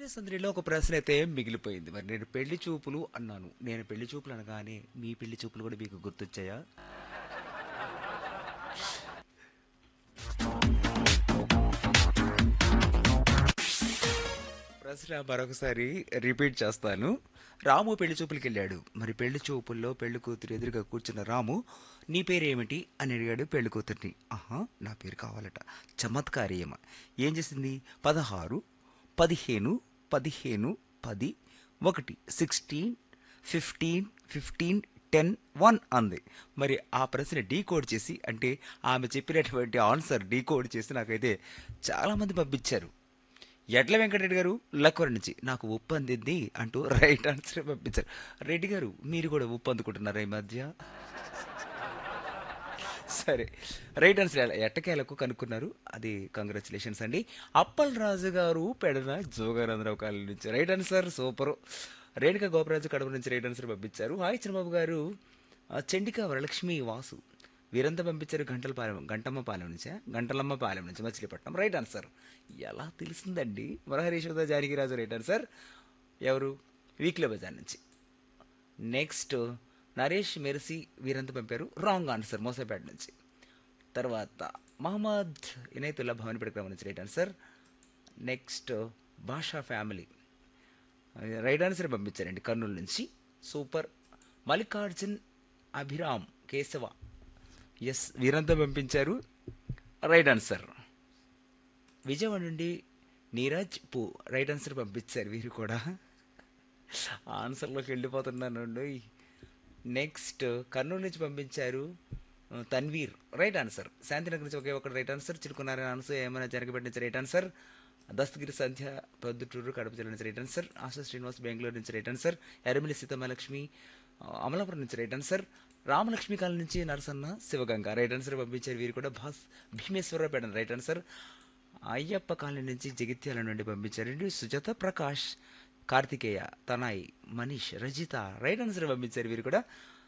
సందడిలో ఒక ప్రశ్న అయితే మిగిలిపోయింది మరి నేను పెళ్లి చూపులు అన్నాను నేను పెళ్లి చూపులు అనగానే మీ పెళ్లి చూపులు కూడా మీకు గుర్తొచ్చాయా ప్రశ్న మరొకసారి రిపీట్ చేస్తాను రాము పెళ్లి చూపులకి వెళ్ళాడు మరి పెళ్లి చూపుల్లో పెళ్లి కూతురు ఎదురుగా కూర్చున్న రాము నీ పేరేమిటి అని అడిగాడు పెళ్లి కూతుర్ని ఆహా నా పేరు కావాలట చమత్కార్యమ ఏం చేసింది పదహారు పదిహేను పదిహేను పది ఒకటి sixteen fifteen fifteen ten one అంది మరి ఆ ప్రశ్న డీకోడ్ చేసి అంటే ఆమె చెప్పినటువంటి ఆన్సర్ డీకోడ్ చేసి నాకైతే చాలామంది పంపించారు ఎడ్ల వెంకటరెడ్డి గారు లక్వర్ నుంచి నాకు ఉప్పు అందింది అంటూ రైట్ ఆన్సర్ పంపించారు రెడ్డి గారు మీరు కూడా ఉప్పు అందుకుంటున్నారా ఈ మధ్య సరే రైట్ ఆన్సర్ ఎట్టకేలకు కనుక్కున్నారు అది కంగ్రాచులేషన్స్ అండి అప్పల్ రాజు గారు పెడన జోగానందరావు కాలనీ నుంచి right answer super Renuka Goparaju Kadapa నుంచి రైట్ ఆన్సర్ పంపించారు హాయ్ చంద్రబాబు గారు ఆ, చండిక వరలక్ష్మి వాసు వీరంతా పంపించారు గంటలపాలెం గంటమ్మపాలెం నుంచా గంటలమ్మపాలెం నుంచి మచిలీపట్నం రైట్ ఆన్సర్ ఎలా తెలిసిందండి మురహరీశ్వర జానకిరాజు రైట్ ఆన్సర్ ఎవరు వీక్లీ బజార్ నుంచి నెక్స్ట్ నరేష్ మెర్సీ వీరంతా పంపారు రాంగ్ ఆన్సర్ మోసపేట నుంచి తర్వాత మహమ్మద్ ఇనైతుల్లా భవన్ పరిక్రమ నుంచి right answer next Bhasha family right answer పంపించారండి కర్నూలు నుంచి సూపర్ మల్లికార్జున్ అభిరామ్ కేశవ ఎస్ వీరంతా పంపించారు రైట్ ఆన్సర్ విజయవాడ నుండి నీరజ్ పూ రైట్ ఆన్సర్ పంపించారు వీరు కూడా ఆన్సర్లోకి వెళ్ళిపోతున్నాను నెక్స్ట్ కర్నూలు నుంచి పంపించారు ఆ, తన్వీర్ రైట్ ఆన్సర్ శాంతినగర్ నుంచి ఒకే ఒకటి రైట్ ఆన్సర్ చిలుకున్నారని ఆన్సర్ ఏమైనా జరగబెట్టి నుంచి రైట్ ఆన్సర్ దస్తగిరి సంధ్య పొద్దుటూరు కడప జిల్లా నుంచి రైట్ ఆన్సర్ ఆశా శ్రీనివాస్ బెంగళూరు నుంచి రైట్ ఆన్సర్ ఎర్రమిల్లి సీతమ్మలక్ష్మి ఆ, అమలాపురం నుంచి రైట్ ఆన్సర్ రామలక్ష్మి కాలనీ నుంచి నరసన్న శివగంగ రైట్ ఆన్సర్ పంపించారు వీరు కూడా Bhas Bhimeshwararao right answer Ayyappa colony నుంచి జగిత్యాల నుండి పంపించారండి సుజాత ప్రకాష్ కార్తికేయ తనాయ్ మనీష్ రజిత రైట్ ఆన్సర్ పంపించారు వీరు కూడా